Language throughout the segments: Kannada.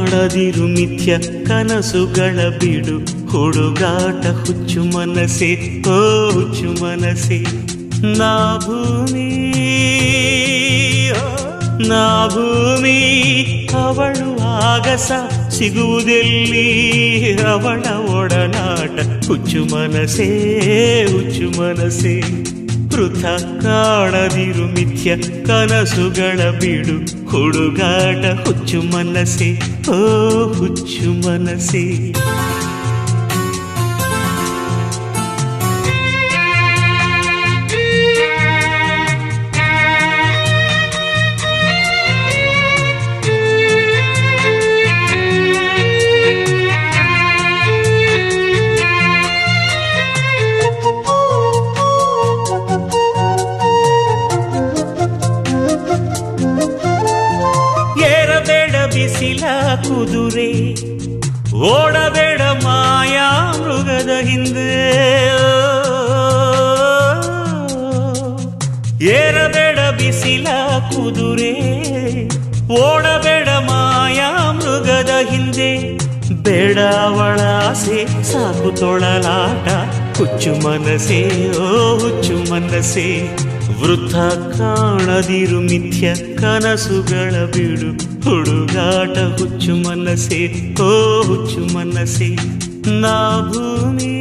ಕಾಣದಿರು ಮಿಥ್ಯ ಕನಸುಗಳ ಬಿಡು ಹುಡುಗಾಟ ಹುಚ್ಚು ಮನಸ್ಸೆ ಓ ಹುಚ್ಚು ಮನಸ್ಸೆ ನಾ ಭೂಮಿ ನಾ ಭೂಮಿ ಅವಳು ಆಗಸ ಸಿಗುವುದೆಲ್ಲಿ ಅವಳ ಒಡನಾಟ ಹುಚ್ಚು ಮನಸ್ಸೇ ಹುಚ್ಚು ಮನಸ್ಸೇ ವೃಥ ಕಾಣದಿರು ಮಿಥ್ಯ ಕನಸುಗಳ ಬಿಡು ಹುಡುಗಾಟ ಹುಚ್ಚು ಮನಸ್ಸೆ ಓ ಹುಚ್ಚು ಮನಸ್ಸೆ ಏರಬೇಡ ಬಿಸಿಲ ಕುದುರೆ ಓಡಬೇಡ ಮಾಯಾ ಮೃಗದ ಹಿಂದೆ ಏರಬೇಡ ಬಿಸಿಲ ಕುದುರೆ ಓಡಬೇಡ ಮಾಯಾ ಮೃಗದ ಹಿಂದೆ ಬೇಡ ಅವಳ ಆಸೆ ಸಾಕು ತೊಳಲಾಟ ಹುಚ್ಚು ಮನಸ್ಸೇ ಓ ಹುಚ್ಚು ಮನಸ್ಸೇ ವೃಥ ಕಾಣದಿರು ಮಿಥ್ಯ ಕನಸುಗಳ ಬಿಡು ಹುಡುಗಾಟ ಹುಚ್ಚು ಮನಸ್ಸೇ ಓ ಹುಚ್ಚು ಮನಸ್ಸೇ ನಾ ಭೂಮಿ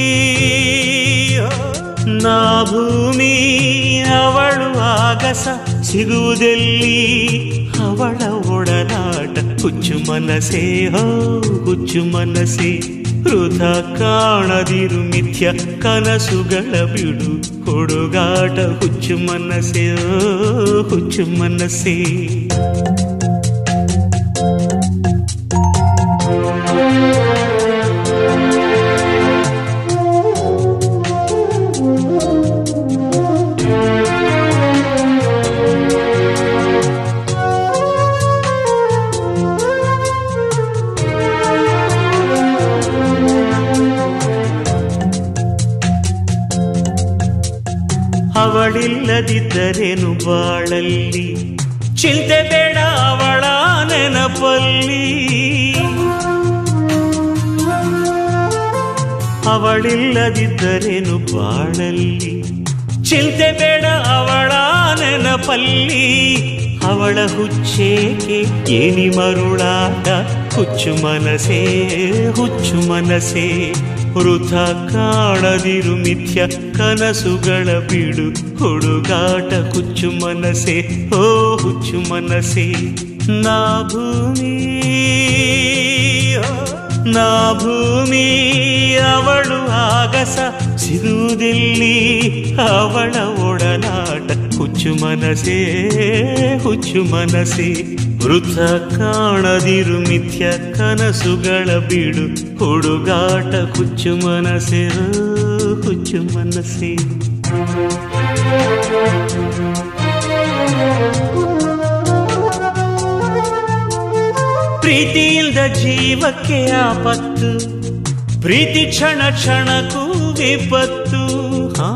ನಾ ಭೂಮಿ ಅವಳು ಆಗಸ ಸಿಗುವುದೆಲ್ಲಿ ಅವಳ ಒಡನಾಟ ಹುಚ್ಚು ಮನಸ್ಸೇ ಹೋ ಹುಚ್ಚು ಮನಸ್ಸೇ ವೃಥ ಕಾಣದಿರು ಮಿಥ್ಯ ಕನಸುಗಳ ಬಿಡು ಹುಡುಗಾಟ ಹುಚ್ಚು ಮನಸ್ಸೇ ಓ ಹುಚ್ಚು ಮನಸ್ಸೇ ಅವಳಿಲ್ಲದಿದ್ದರೇನು ಬಾಳಲ್ಲಿ ಚಿಂತೆ ಬೇಡ ಅವಳ ನೆನಪಲ್ಲಿ ಅವಳಿಲ್ಲದಿದ್ದರೇನು ಬಾಳಲ್ಲಿ ಚಿಂತೆ ಬೇಡ ಅವಳ ನೆನಪಲ್ಲಿ ಅವಳ ಹುಚ್ಚೇಕೆ ಏನಿ ಮರುಳಾಟ ಹುಚ್ಚು ಮನಸೇ ಹುಚ್ಚು ಮನಸೇ ವೃಥ ಕಾಣದಿರು ಮಿಥ್ಯ ಕನಸುಗಳ ಬಿಡು ಹುಡುಗಾಟ ಹುಚ್ಚು ಮನಸೇ ಓ ಹುಚ್ಚು ಮನಸೇ ನಾ ಭೂಮಿ ನಾ ಭೂಮಿ ಅವಳು ಆಗಸ ಸಿಗುವುದಿಲ್ಲಿ ಅವಳ ಒಡನಾಟ ಹುಚ್ಚು ಮನಸೇ ಹುಚ್ಚು ಮನಸೇ ವೃಥ ಕಾಣದಿರು ಮಿಥ್ಯ ಕನಸುಗಳ ಬಿಡು ಹುಡುಗಾಟ ಹುಚ್ಚು ಮನಸೇ ಓ ಹುಚ್ಚು ಮನಸೇ ಪ್ರೀತಿಯಿಂದ ಜೀವಕ್ಕೆ ಆಪತ್ತು ಪ್ರೀತಿ ಕ್ಷಣ ಕ್ಷಣಕ್ಕೂ ವಿಪತ್ತು ಆ.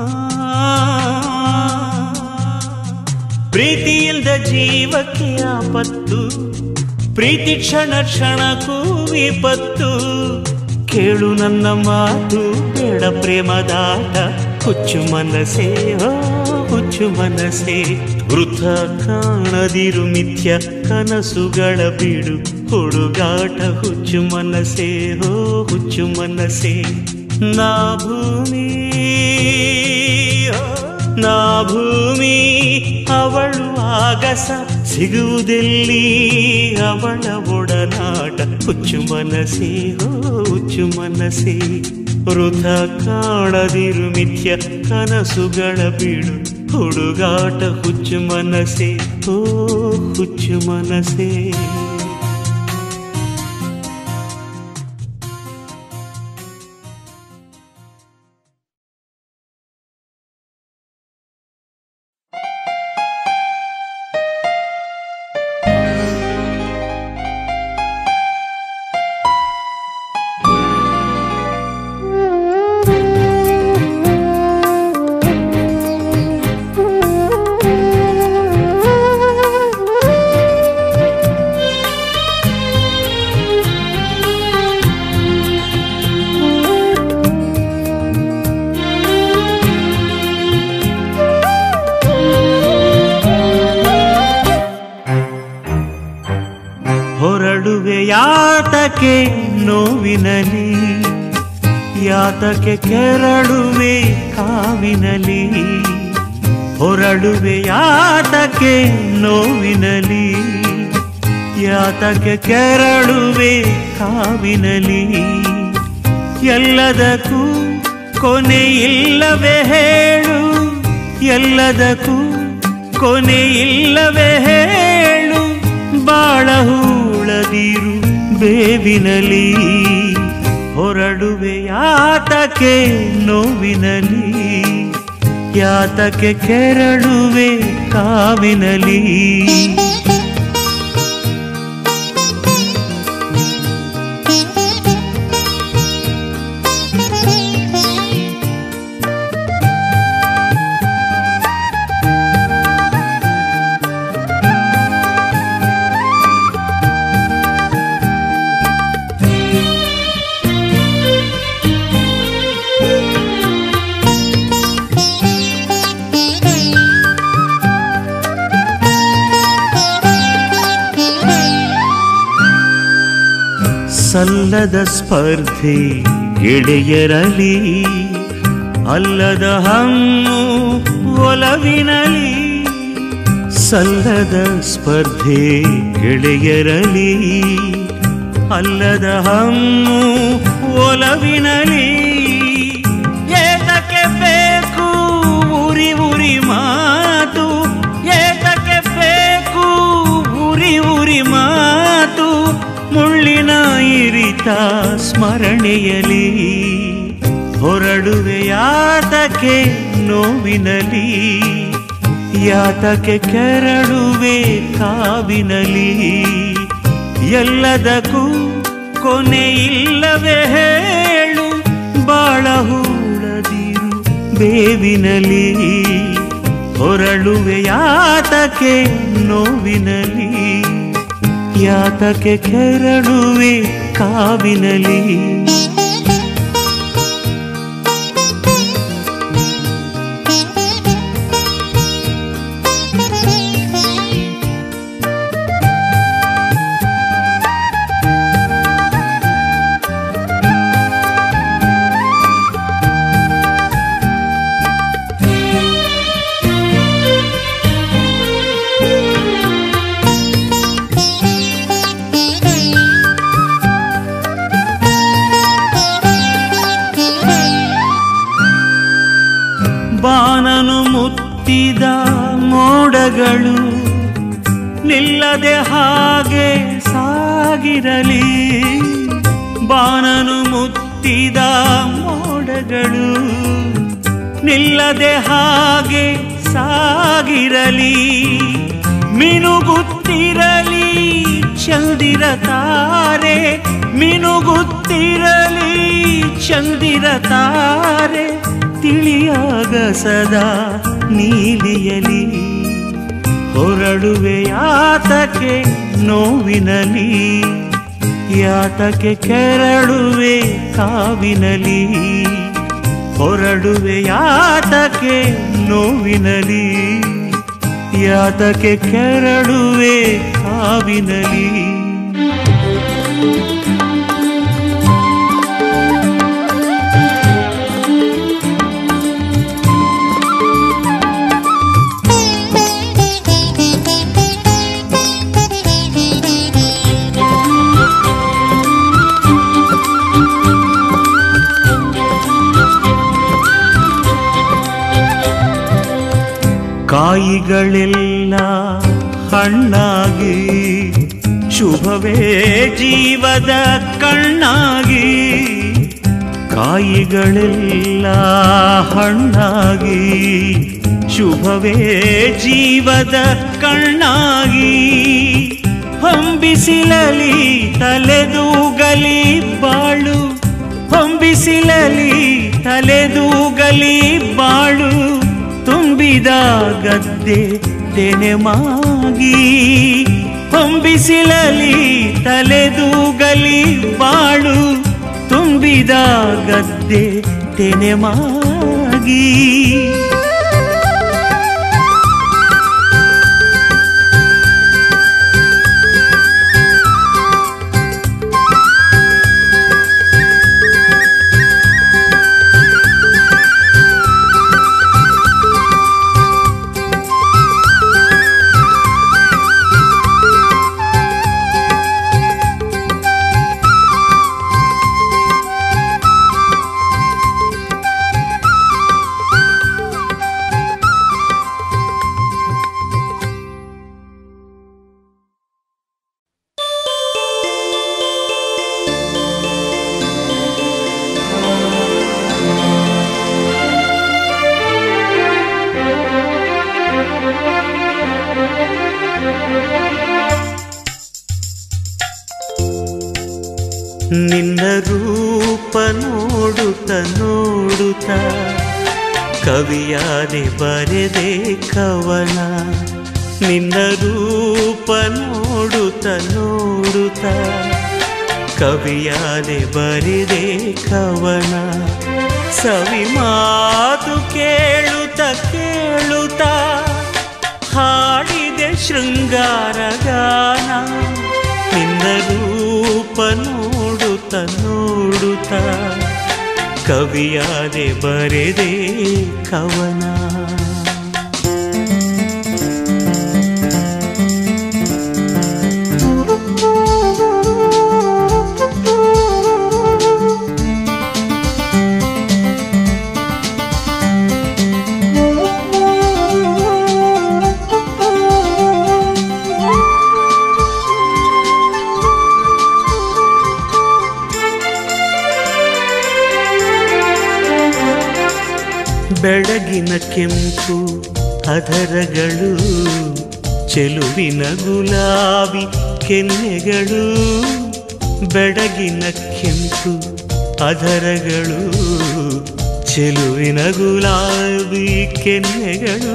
ಪ್ರೀತಿಯಿಂದ ಜೀವಕ್ಕೆ ಆಪತ್ತು ಪ್ರೀತಿ ಕ್ಷಣ ಕ್ಷಣಕ್ಕೂ ವಿಪತ್ತು ಕೇಳು ನನ್ನ ಮಾತು ಬೇಡ ಪ್ರೇಮದಾಟ ಹುಚ್ಚು ಮನಸೇ ಓ ಹುಚ್ಚು ಮನಸೇ ವೃಥ ಕಾಣದಿರು ಮಿಥ್ಯ ಕನಸುಗಳ ಬಿಡು ಹುಡುಗಾಟ ಹುಚ್ಚು ಮನಸೇ ಹೋ ಹುಚ್ಚು ಮನಸೇ ನಾ ಭೂಮಿ ನಾ ಭೂಮಿ ಅವಳು ಆಗಸ ಸಿಗುವುದೆಲ್ಲಿ ಅವಳ ಒಡನಾಟ ಹುಚ್ಚು ಮನಸೇ ಹೋ ಹುಚ್ಚು ಮನಸೇ ವೃಥ ಕಾಣದಿರು ಮಿಥ್ಯ ಕನಸುಗಳ ಬಿಡು ಹುಡುಗಾಟ ಹುಚ್ಚು ಮನಸೇ ಓ ಹುಚ್ಚು ಮನಸೇ Thank you. ಯಾತಕ್ಕೆ ನೋವಿನಲಿ ಯಾತಕ್ಕೆ ಕೆರಳುವೆ ಕಾವಿನಲಿ ಹೊರಡುವೆ ಯಾತಕ್ಕೆ ನೋವಿನಲಿ ಯಾತಕ್ಕೆ ಕೆರಳುವೆ ಕಾವಿನಲಿ ಎಲ್ಲದಕ್ಕೂ ಕೊನೆ ಇಲ್ಲವೇ ಹೇಳು ಎಲ್ಲದಕ್ಕೂ ಕೊನೆ ಇಲ್ಲವೇ ಹೇಳು ಬಾಳ ಹೂಳದಿರು ಬೇವಿನಲಿ ಹೊರಡುವೆ ಯಾತಕ್ಕೆ ನೋವಿನಲಿ ಯಾತಕ್ಕೆ ಕೆರಳುವೆ ಕಾವಿನಲಿ ಸಲ್ಲದ ಸ್ಪರ್ಧೆ ಗೆಳೆಯರಲಿ ಅಲ್ಲದ ಹಮ್ಮು ಒಲವಿನಲಿ ಸಲ್ಲದ ಸ್ಪರ್ಧೆ ಗೆಳೆಯರಲಿ ಅಲ್ಲದ ಹಮ್ಮು ಒಲವಿನಲಿ ಏತಕ್ಕೆ ಬೇಕು ಉರಿ ಉರಿ ಮಾತು ಏತಕ್ಕೆ ಬೇಕು ಉರಿ ಉರಿ ಮಾತು ಮುಳ್ಳಿನ ಇರಿತ ಸ್ಮರಣೆಯಲಿ ಹೊರಡುವೆ ಯಾತಕ್ಕೆ ನೋವಿನಲಿ ಯಾತಕ್ಕೆ ಕೆರಳುವೆ ಕಾವಿನಲಿ ಎಲ್ಲದಕ್ಕೂ ಕೊನೆ ಇಲ್ಲವೇ ಹೇಳು ಬಾಳ ಹೂಳದಿರು ಬೇವಿನಲಿ ಹೊರಳುವೆ ಯಾತಕ್ಕೆ ನೋವಿನಲಿ ಯಾತಕ್ಕೆ ಕೆರಳುವೆ ಕಾವಿನಲಿ ಬಾನನು ಮುತ್ತಿದ ಮೋಡಗಳು ನಿಲ್ಲದೆ ಹಾಗೆ ಸಾಗಿರಲಿ ಬಾನನು ಮುತ್ತಿದ ಮೋಡಗಳು ನಿಲ್ಲದೆ ಹಾಗೆ ಸಾಗಿರಲಿ ಮಿನುಗುತ್ತಿರಲಿ ಚಂದಿರ ತಾರೆ ಮಿನುಗುತ್ತಿರಲಿ ಚಂದಿರ ತಾರೆ ತಿಳಿಯಾಗ ಸದಾ ನೀಲಿಯಲಿ ಹೊರಡುವೆ ಯಾತಕ್ಕೆ ನೋವಿನಲಿ ಯಾತಕ್ಕೆ ಕೆರಳುವೆ ಕಾವಿನಲಿ ಹೊರಡುವೆ ಯಾತಕ್ಕೆ ನೋವಿನಲಿ ಯಾತಕ್ಕೆ ಕೆರಳುವೆ ಕಾವಿನಲಿ ಕಾಯಿಗಳೆಲ್ಲ ಹಣ್ಣಾಗಿ ಶುಭವೇ ಜೀವದ ಕಣ್ಣಾಗಿ ಕಾಯಿಗಳೆಲ್ಲ ಹಣ್ಣಾಗಿ ಶುಭವೇ ಜೀವದ ಕಣ್ಣಾಗಿ ಹೊಂಬಿಸಿಲಲಿ ತಲೆದೂಗಲಿ ಬಾಳು ಹೊಂಬಿಸಿಲಲಿ ತಲೆದೂಗಲಿ ಬಾಳು ತುಂಬಿದ ಗದ್ದೆ ತೆನೆಮಾಗಿ ಹೊಂಬಿಸಿಲಲಿ ತಲೆದೂಗಲಿ ಬಾಳು ತುಂಬಿದ ಗದ್ದೆ ತೆನೆಮಾಗಿ ನಿನ್ನ ರೂಪ ನೋಡುತ್ತ ನೋಡುತ್ತ ಕವಿಯಾದೆ ಬರೆದೆ ಕವನ ನಿನ್ನ ರೂಪ ನೋಡುತ್ತ ನೋಡುತ್ತ ಕವಿಯಾದೆ ಬರೆದೆ ಕವನ ಸವಿ ಮಾತು ಕೇಳುತ್ತ ಕೇಳುತ್ತ ಹಾಡಿದೆ ಶೃಂಗಾರ ಗಾನ ನಿನ್ನ ರೂಪ ನೋಡುತ್ತ ನೋಡುತ್ತ ಕವಿಯಾದೆ ಬರೆದೆ ಕವನ ಬೆಳಗಿನ ಕೆಂಪು ಅದರಗಳು ಚೆಲುವಿನ ಗುಲಾಬಿ ಕೆನ್ನೆಗಳು ಬೆಳಗಿನ ಕೆಂಪು ಅದರಗಳು ಚೆಲುವಿನ ಗುಲಾಬಿ ಕೆನ್ನೆಗಳು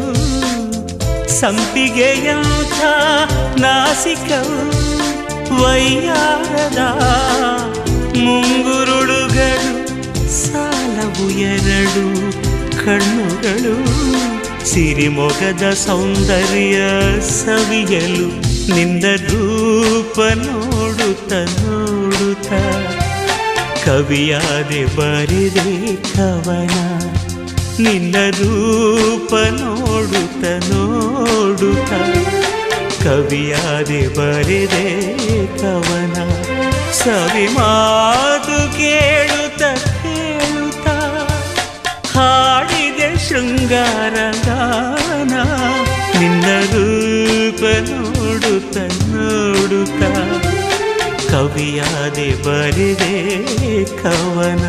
ಸಂಪಿಗೆಯಂಥ ನಾಸಿಕವು ವೈಯಾರದ ಮುಂಗುರುಳುಗಳು ಸಾಲವು ಎರಡು ಕಣ್ಣುಗಳು ಸಿರಿಮೊಗದ ಸೌಂದರ್ಯ ಸವಿಯಲು ನಿಂದ ರೂಪ ನೋಡುತ್ತ ನೋಡುತ್ತ ಕವಿಯಾದೆ ಬರೆದೆ ಕವನ ನಿನ್ನ ರೂಪ ನೋಡುತ್ತ ನೋಡುತ್ತ ಕವಿಯಾದೆ ಬರೆದೆ ಕವನ ಸವಿ ಮಾತು ಕೇಳುತ್ತ ಕೇಳುತ್ತ ಹಾಡಿದೆ ಶೃಂಗಾರ ಗಾನ ನಿನ್ನ ರೂಪ ನೋಡುತ್ತ ನೋಡುತ್ತ ಕವಿಯಾದೆ ಬರೆದೆ ಕವನ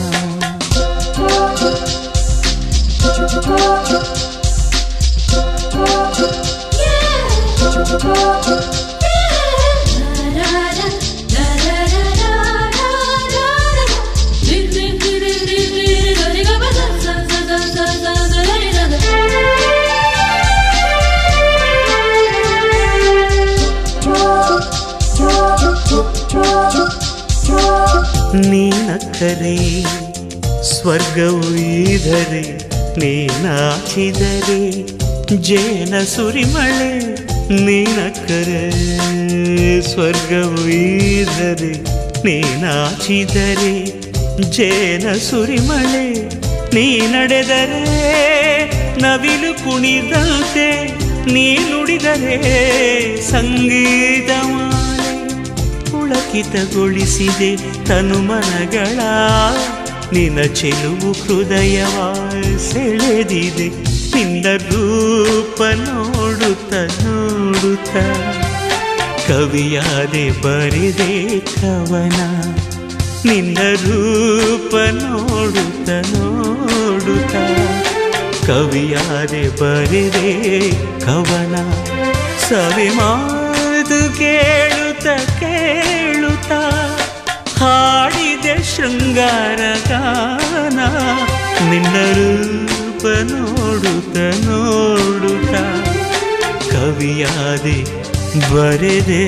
ನೀನಕ್ಕರೆ ಸ್ವರ್ಗವು ಇದರೆ ನೀನಾಚಿದರೆ ಜೇನ ಸುರಿಮಳೆ ನೀನಕ್ಕರೆ ಸ್ವರ್ಗವು ಇದರೆ ನೀನಾಚಿದರೆ ಜೇನ ಸುರಿಮಳೆ ನೀ ನಡೆದರೆ ನವಿಲು ಕುಣಿದಂತೆ ನೀ ನುಡಿದರೆ ಸಂಗೀತ ಮಾಲೆ ಪುಳಕಿತಗೊಳಿಸಿದೆ ತನುಮನಗಳ ನಿನ್ನ ಚೆಲುವು ಹೃದಯವ ಸೆಳೆದಿದೆ ನಿನ್ನ ರೂಪ ನೋಡುತ್ತ ನೋಡುತ್ತ ಕವಿಯಾದೆ ಬರೆದೆ ಕವನ ನಿನ್ನ ರೂಪ ನೋಡುತ್ತ ನೋಡುತ್ತ ಕವಿಯಾದೆ ಬರೆದೆ ಕವನ ಸವಿ ಮಾತು ಕೇಳುತ್ತ ಕೇಳುತ್ತ ಹಾಡಿದೆ ಶೃಂಗಾರ ಗಾನ ನಿನ್ನ ರೂಪ ನೋಡುತ್ತ ನೋಡುತ್ತ ಕವಿಯಾದೆ ಬರೆದೆ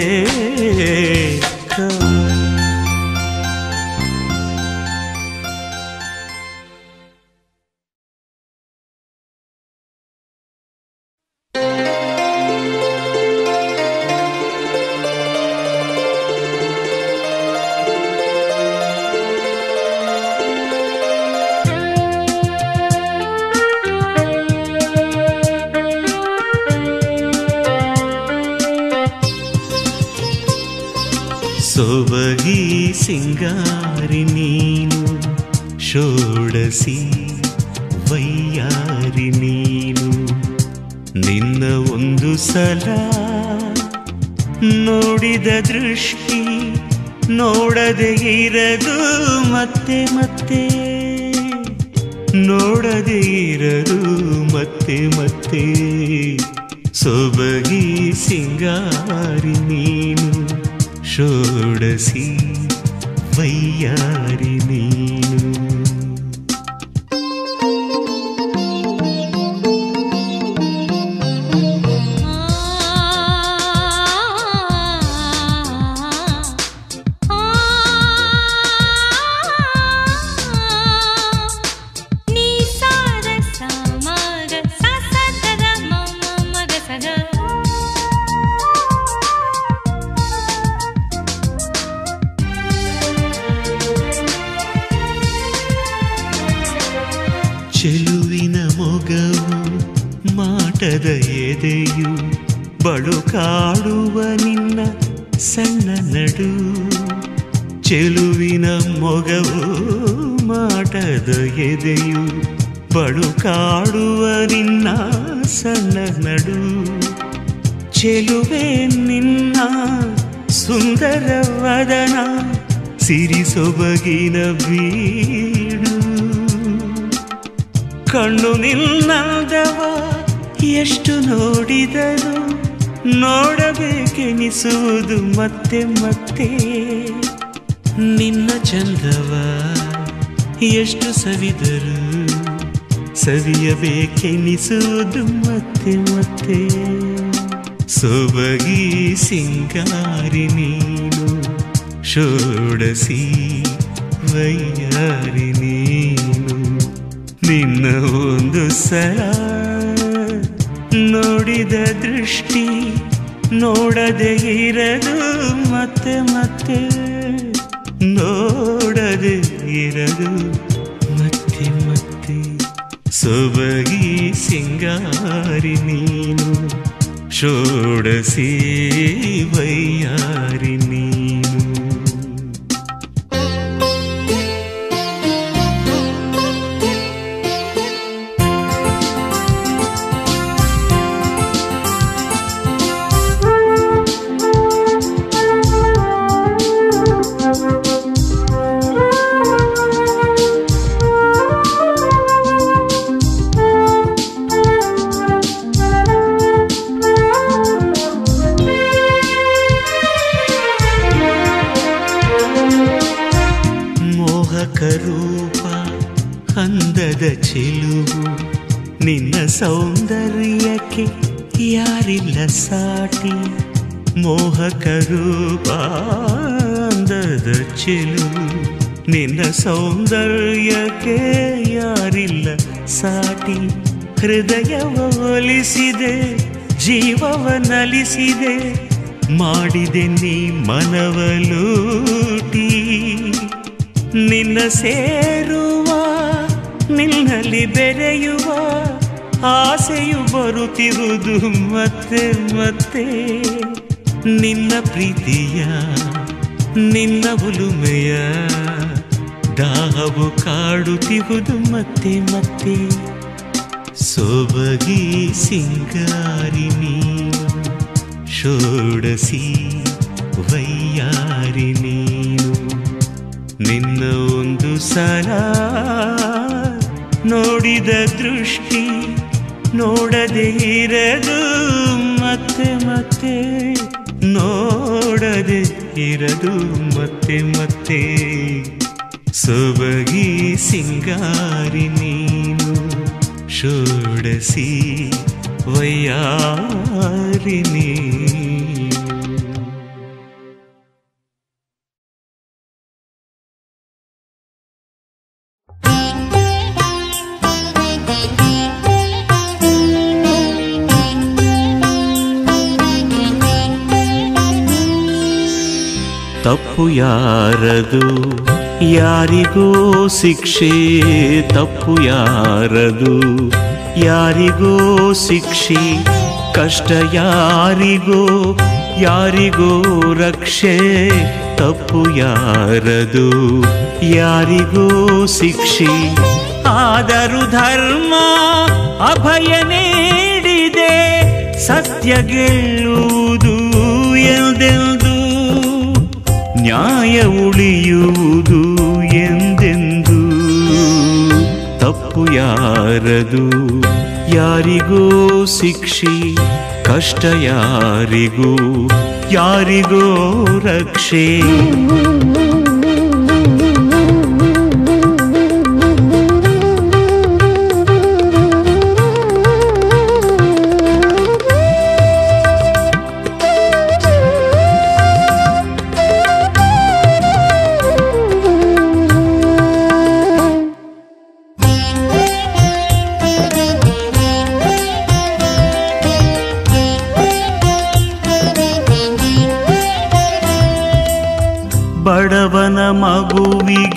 ಕವನ ಸೊಬಗಿ ಸಿಂಗಾರಿ ನೀನು ಷೋಡಸಿ ವೈಯಾರಿ ನೀನು ನಿನ್ನ ಒಂದು ಸಲ ನೋಡಿದ ದೃಷ್ಟಿ ನೋಡದೆ ಇರದು ಮತ್ತೆ ಮತ್ತೆ ನೋಡದೆ ಇರದು ಮತ್ತೆ ಮತ್ತೆ ಸೊಬಗಿ ಸಿಂಗಾರಿ ನೀನು ಷೋಡಸಿ ವೈಯಾರಿ ನೀನು ನೀ ಸಾರ ಸಮಗ ಸಸದರ ಮಮ ಮಗ ಸಗ ಚೆಲುವಿನ ಮೊಗವು ಮಾಟದ ಎದೆಯು ಬಳುಕಾಡುವ ನಿನ್ನ ಸಣ್ಣ ನಡು ಚೆಲುವಿನ ಮೊಗವು ಮಾಟದ ಎದೆಯು ಬಳುಕಾಡುವ ನಿನ್ನ ಸಣ್ಣ ನಡು ಚೆಲುವೆ ನಿನ್ನ ಸುಂದರ ವದನ ಸಿರಿ ಸೊಬಗಿನ ಬೀಡು ಕಣ್ಣು ನಿನ್ನದವ ಎಷ್ಟು ನೋಡಿದರು ನೋಡಬೇಕೆನಿಸುವುದು ಮತ್ತೆ ಮತ್ತೆ ನಿನ್ನ ಚಂದವ ಎಷ್ಟು ಸವಿದರು ಸವಿಯಬೇಕೆನಿಸುವುದು ಮತ್ತೆ ಮತ್ತೆ ಸೊಬಗಿ ಸಿಂಗಾರಿ ನೀನು ಷೋಡಸಿ ವೈಯಾರಿ ನೀನು ನಿನ್ನ ಒಂದು ಸಲ ನೋಡಿದ ದೃಷ್ಟಿ ನೋಡದೆ ಇರದು ಮತ್ತೆ ಮತ್ತೆ ನೋಡದೆ ಇರದು ಮತ್ತೆ ಮತ್ತೆ ಸೊಬಗಿ ಸಿಂಗಾರಿ ನೀನು ಷೋಡಸಿ ವೈಯಾರಿ ನೀನು ಮೋಹಕ ರೂಪ ಅಂದದ ಚೆಲುವು ನಿನ್ನ ಸೌಂದರ್ಯಕ್ಕೆ ಯಾರಿಲ್ಲ ಸಾಟಿ ಮೋಹಕ ರೂಪ ಅಂದದ ಚೆಲುವು ನಿನ್ನ ಸೌಂದರ್ಯಕ್ಕೆ ಯಾರಿಲ್ಲ ಸಾಟಿ ಹೃದಯವ ಒಲಿಸಿದೆ ಜೀವವ ನಲಿಸಿದೆ ಮಾಡಿದೆ ನೀ ಮನವಲೂಟಿ ನಿನ್ನ ಸೇರುವ ನಿನ್ನಲ್ಲಿ ಬೆರೆಯುವ ಆಸೆಯು ಬರುತ್ತಿರುವುದು ಮತ್ತೆ ಮತ್ತೆ ನಿನ್ನ ಪ್ರೀತಿಯ ನಿನ್ನ ಉಲುಮೆಯ ದಾಹವು ಕಾಡುತ್ತಿರುವುದು ಮತ್ತೆ ಮತ್ತೆ ಸೊಬಗಿ ಸಿಂಗಾರಿ ನೀನು ಷೋಡಸಿ ವೈಯಾರಿ ನೀನು ನಿನ್ನ ಒಂದು ಸಲ ನೋಡಿದ ದೃಷ್ಟಿ ನೋಡದೆ ಇರದು ಮತ್ತೆ ಮತ್ತೆ ನೋಡದೆ ಇರದು ಮತ್ತೆ ಮತ್ತೆ ಸೊಬಗಿ ಸಿಂಗಾರಿ ನೀನು ಷೋಡಸಿ ವೈಯಾರಿ ನೀನು ತಪ್ಪು ಯಾರದು ಯಾರಿಗೋ ಶಿಕ್ಷೆ ತಪ್ಪು ಯಾರದು ಯಾರಿಗೋ ಶಿಕ್ಷೆ ಕಷ್ಟ ಯಾರಿಗೋ ಯಾರಿಗೋ ರಕ್ಷೆ ತಪ್ಪು ಯಾರದು ಯಾರಿಗೋ ಶಿಕ್ಷೆ ಆದರೂ ಧರ್ಮ ಅಭಯ ನೀಡಿದೆ ಸತ್ಯ ಗೆಲ್ಲುವುದು ಎಂದೆಂದು ನ್ಯಾಯ ಉಳಿಯುವುದು ಎಂದೆಂದು ತಪ್ಪು ಯಾರದು ಯಾರಿಗೋ ಶಿಕ್ಷೆ ಕಷ್ಟ ಯಾರಿಗೂ ಯಾರಿಗೋ ರಕ್ಷೆ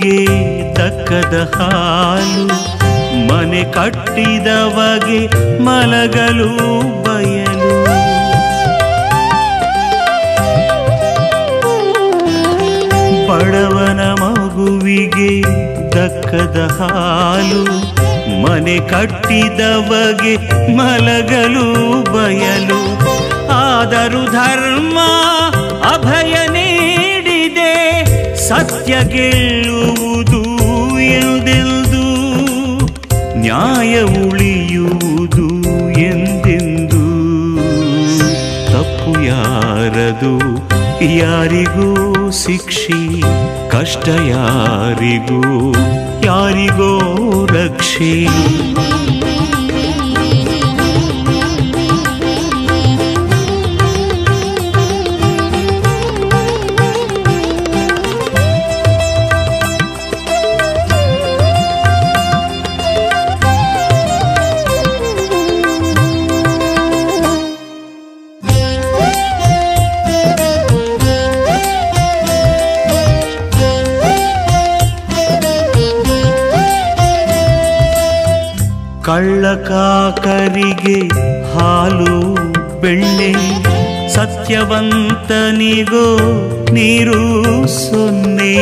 ಮಗುವಿಗೆ ದಕ್ಕದ ಹಾಲು ಮನೆ ಕಟ್ಟಿದವಗೆ ಮಲಗಲು ಬಯಲು ಬಡವನ ಮಗುವಿಗೆ ದಕ್ಕದ ಹಾಲು ಮನೆ ಕಟ್ಟಿದವಗೆ ಮಲಗಲು ಬಯಲು ಆದರೂ ಧರ್ಮ ಅಭಯ ನೀಡಿದೆ ಸತ್ಯ ಗೆಲ್ಲುವುದು ಎಂದೆಂದು ನ್ಯಾಯ ಉಳಿಯುವುದು ಎಂದೆಂದು ತಪ್ಪು ಯಾರದು ಯಾರಿಗೂ ಶಿಕ್ಷೆ ಕಷ್ಟ ಯಾರಿಗೂ ಯಾರಿಗೋ ರಕ್ಷೆ ಕಳ್ಳಕಾಕರಿಗೆ ಹಾಲು ಬೆಣ್ಣೆ ಸತ್ಯವಂತನಿಗೋ ನೀರು ಸೊನ್ನೆ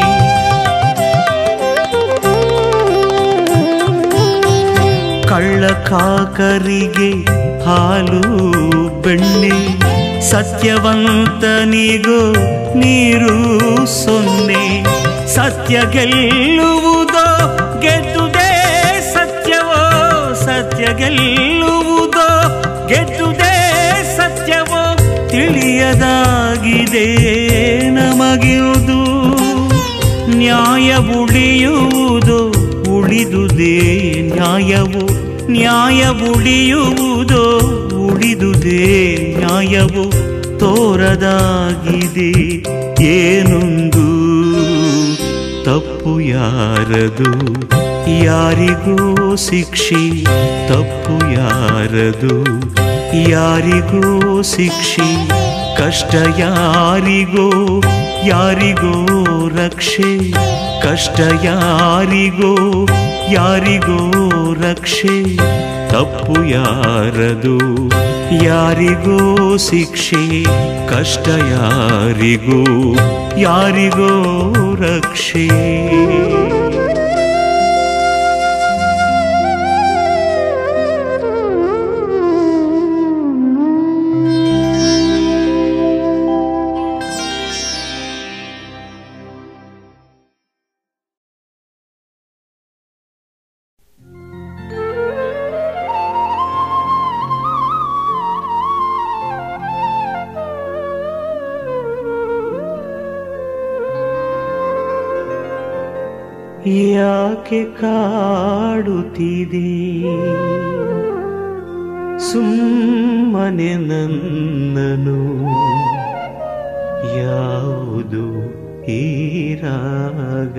ಕಳ್ಳಕಾಕರಿಗೆ ಹಾಲು ಬೆಣ್ಣೆ ಸತ್ಯವಂತನಿಗೋ ನೀರು ಸೊನ್ನೆ ಸತ್ಯ ಗೆಲ್ಲುವುದೋ ಗೆದ್ದುದೇ ಸತ್ಯವೋ ಸತ್ಯ ಗೆಲ್ಲುವುದೋ ಗೆದ್ದುದೇ ಸತ್ಯವೋ ತಿಳಿಯದಾಗಿದೆ ನಮಗಿರುವುದು ನ್ಯಾಯ ಉಳಿಯುವುದು ಉಳಿದುದೇ ನ್ಯಾಯವು ನ್ಯಾಯ ಉಳಿಯುವುದೋ ಉಳಿದುದೇ ನ್ಯಾಯವು ತೋರದಾಗಿದೆ ಏನೊಂದು ತಪ್ಪು ಯಾರದು ಯಾರಿಗೂ ಶಿಕ್ಷೆ ತಪ್ಪು ಯಾರದು ಯಾರಿಗೂ ಶಿಕ್ಷೆ ಕಷ್ಟ ಯಾರಿಗೋ ಯಾರಿಗೋ ರಕ್ಷೆ ಕಷ್ಟ ಯಾರಿಗೋ ಯಾರಿಗೋ ರಕ್ಷೆ ತಪ್ಪು ಯಾರದು ಯಾರಿಗೋ ಶಿಕ್ಷೆ ಕಷ್ಟ ಯಾರಿಗೋ ಯಾರಿಗೋ ರಕ್ಷೆ ಯಾಕೆ ಕಾಡುತ್ತಿದೆ ಸುಮ್ಮನೆ ನನ್ನನು ಯಾವುದು ಈ ರಾಗ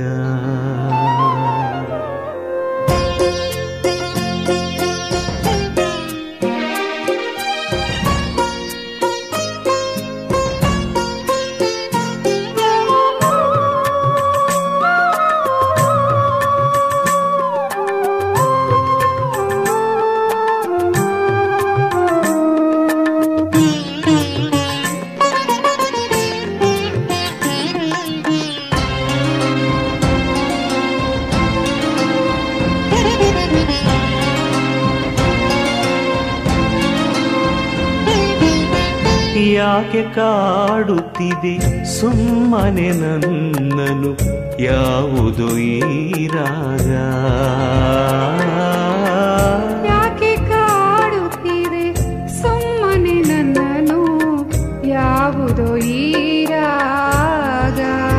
ಯಾಕೆ ಕಾಡುತ್ತಿದೆ ಸುಮ್ಮನೆ ನನ್ನನು ಯಾವುದು ಈ ರಾಗ ಯಾಕೆ ಕಾಡುತ್ತಿದೆ ಸುಮ್ಮನೆ ನನ್ನನು ಯಾವುದೋ ಈ ರಾಗ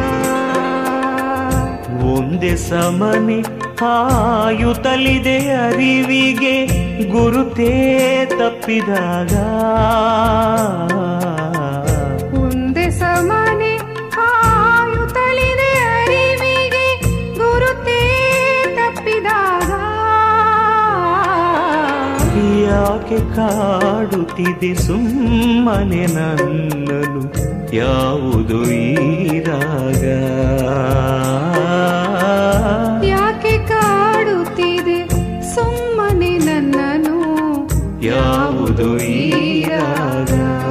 ಒಂದೇ ಸಮನೆ ಹಾಯುತ್ತಲಿದೆ ಅರಿವಿಗೆ ಗುರುತೇ ತಪ್ಪಿದಾಗ ಒಂದೇ ಸಮನೆ ಹಾಯುತ್ತಲಿದೆ ಅರಿವಿಗೆ ಗುರುತೇ ತಪ್ಪಿದಾಗ ಯಾಕೆ ಕಾಡುತ್ತಿದೆ ಸುಮ್ಮನೆ ನನ್ನನು ಯಾವುದು ಈ ರಾಗ ಯಾಕೆ ಕಾಡುತ್ತಿದೆ ಸುಮ್ಮನೆ ನನ್ನನು ಯಾವುದು ಈ ರಾಗ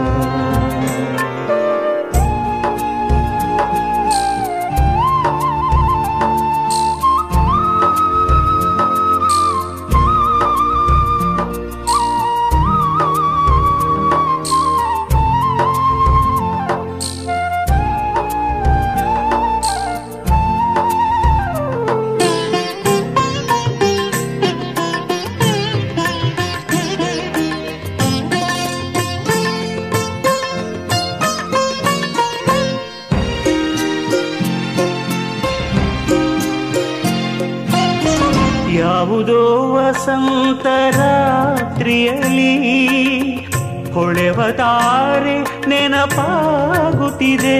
ಯಾವುದೋ ವಸಂತ ರಾತ್ರಿಯಲಿ ಹೊಳೆವ ತಾರೆ ನೆನಪಾಗುತ್ತಿದೆ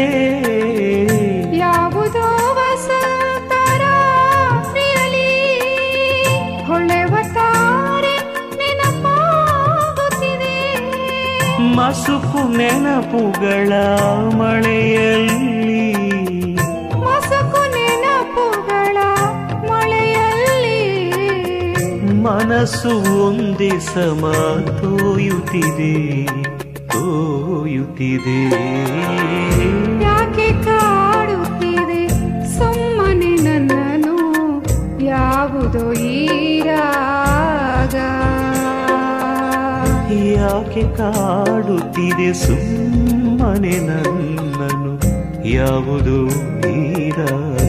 ಯಾವುದೋ ವಸಂತ ರಾತ್ರಿಯಲ್ಲಿ ಹೊಳೆವ ತಾರೆ ನೆನಪಾಗುತ್ತಿದೆ ಮಸುಕು ನೆನಪುಗಳ ಮಳೆಯಲ್ಲಿ ಮಸಕು ನೆನಪುಗಳ ಮಳೆಯಲ್ಲಿ ಮನಸ್ಸು ಒಂದೇ ಸಮ ತೋಯುತ್ತಿದೆ ತೋಯುತ್ತಿದೆ ಯಾಕೆ ಕಾಡುತ್ತಿದೆ ಸುಮ್ಮನೆ ನನ್ನನು ಯಾವುದೋ ಈ ರಾಗ ಯಾಕೆ ಕಾಡುತ್ತಿದೆ ಸುಮ್ಮನೆ ನನ್ನನು ಯಾವುದು ಈ ರಾಗ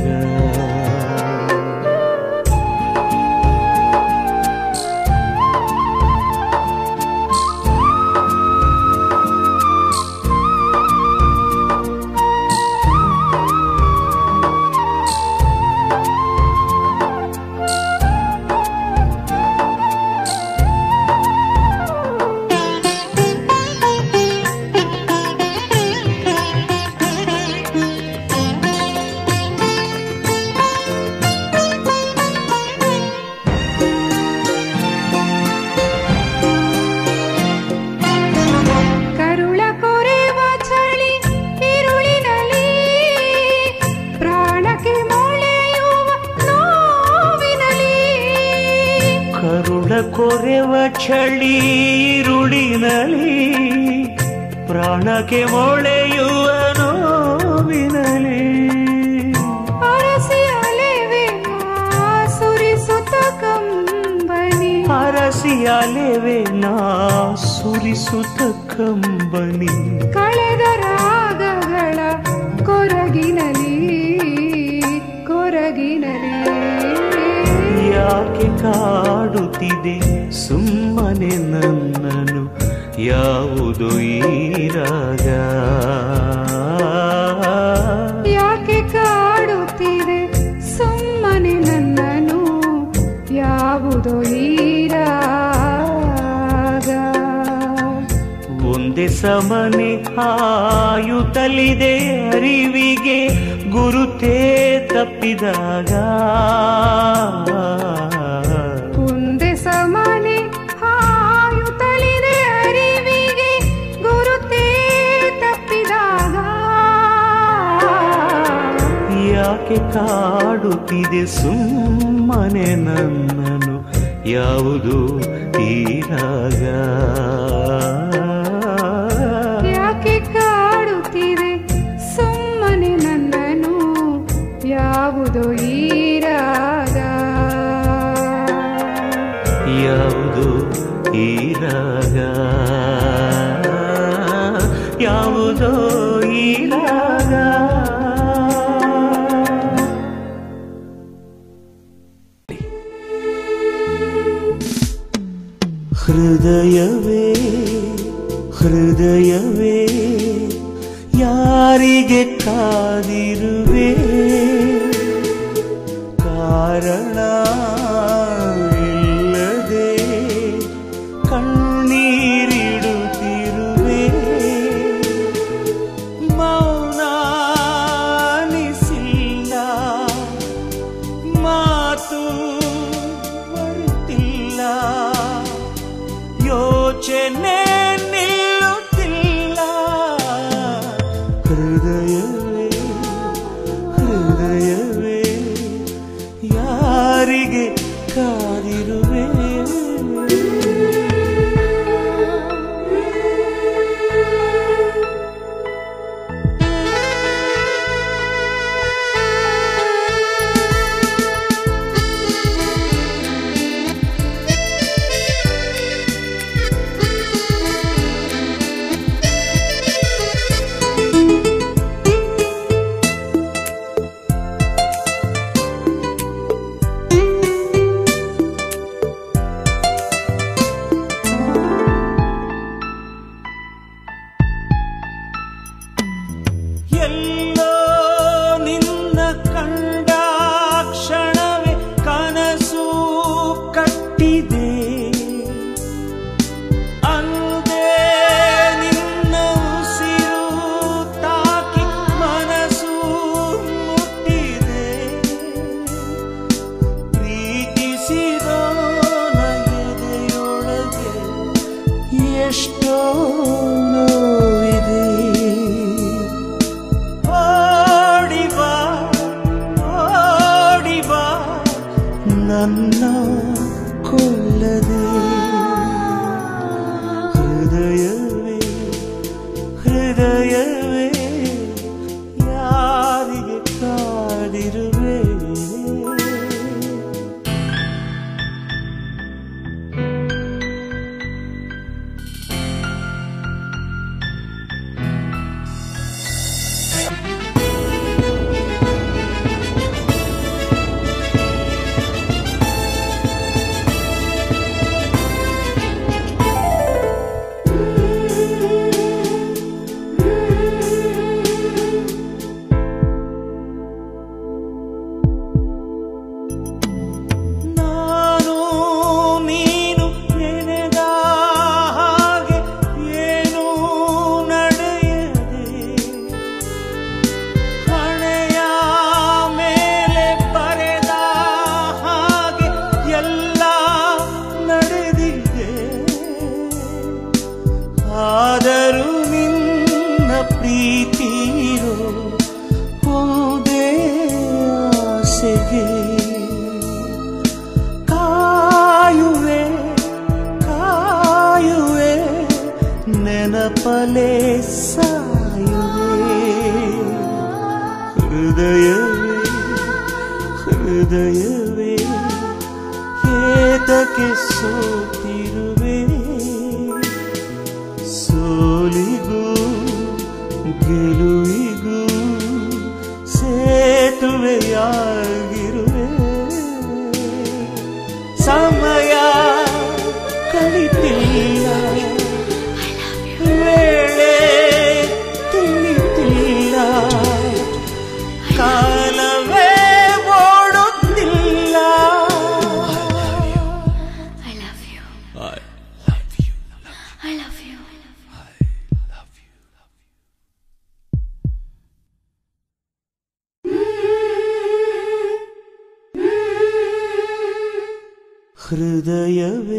ಕರುಳ ಕೊರೆವ ಚಳಿ ಇರುಳಿನಲ್ಲಿ ಪ್ರಾಣಕ್ಕೆ ಮೊಳೆಯುವ ನೋವಿನಲ್ಲಿ ಕರುಳ ಕೊರೆವ ಚಳಿ ಇರುಳಿನಲಿ ಪ್ರಾಣಕ್ಕೆ ಮೊಳೆಯುವ ನೋವಿನಲಿ ಅರಸಿ ಅಲೆವೆ ನಾ ಸುರಿಸುತ್ತ ಕಂಬನಿ ಹರಸಿ ಅಲೆವೆ ನಾ ಸುರಿಸುತ್ತ ಕಂಬನಿ ಕಳೆದ ರಾಗಗಳ ಕೊರಗಿನಲಿ ಕೊರಗಿನಲಿ ಯಾಕೆ ಕಾಡುತ್ತಿದೆ ಸುಮ್ಮನೆ ನನ್ನನು ಯಾವುದು ಈ ರಾಗ ಯಾಕೆ ಕಾಡುತ್ತಿದೆ ಸುಮ್ಮನೆ ನನ್ನನು ಯಾವುದೋ ಈ ರಾಗ ಒಂದೇ ಸಮನೆ ಆಯುತ್ತಲಿದೆ ಅರಿವಿಗೆ ಗುರುತೇ ತಪ್ಪಿದಾಗ ಒಂದೇ ಸಮಾನೆ ಹಾಯುತ್ತಲಿದೆ ಅರಿವಿಗೆ ಗುರುತೇ ತಪ್ಪಿದಾಗ ಯಾಕೆ ಕಾಡುತ್ತಿದೆ ಸುಮ್ಮನೆ ನನ್ನನು ಯಾವುದು ಈ ರಾಗ ಯಾಕೆ ಕಾಡುತ್ತಿದೆ ಸುಮ್ಮನೆ ನನ್ನನು ಯಾವುದೋ ಈ ರಾಗ ಯಾವುದು ಈ ರಾಗ ಯಾವುದೋ ಈ ರಾಗ ಹೃದಯವೇ ಹೃದಯವೇ ಯಾರಿಗೆ ಕಾದಿರುವೆ ಕಾರಣ ಇಲ್ಲದೆ ಕಣ್ಣೀರಿಡುತ್ತಿರುವೆ ಮೌನ ಅನಿಸಿಲ್ಲ ಮಾತು ಬರುತ್ತಿಲ್ಲ ಯೋಚನೆ ನಿಲ್ಲುತ್ತಿಲ್ಲ ಹೃದಯವೇ ಹೃದಯವೇ ಯಾ ಎಷ್ಟೋ ನೋವಿದೆ ಓಡಿಬಾ ಓಡಿಬಾ ನನ್ನ ಕೊಲ್ಲದೆ ಹೃದಯವೇ ಹೃದಯವೇ ಯಾರಿಗೆ ಕಾದಿರುವೆ ನಾನು ನೀನು ನೆನೆದ ಹಾಗೆ ಏನೂ ನಡೆಯದೆ ಹಣೆಯ ಮೇಲೆ ಬರೆದ ಹಾಗೆ ಎಲ್ಲ ನಡೆದಿದೆ ಆದರೂ ನಿನ್ನ ಪ್ರೀತಿರೋ ಹೋದೇ ಆಸೆಗೆ ಕಾಯುವೆ ಕಾಯುವೆ ನೆನಪಲೆ ಸಾಯುವೆ ಹೃದಯವೇ ಹೃದಯವೇ ಏತಕ್ಕೆ ಸೋತಿರುವೆ ಸೋಲಿಗೂ ಗೆಲುವಿಗೂ ಸೇತುವೆಯಾಗಿರುವೆ ಸಮಯ ಕಲಿತಿಲ್ಲ ವೇಳೆ ತಿಳಿತಿಲ್ಲ ಕಾಲವೇ ಓಡುತ್ತಿಲ್ಲ I love you. I love you. ಹೃದಯವೇ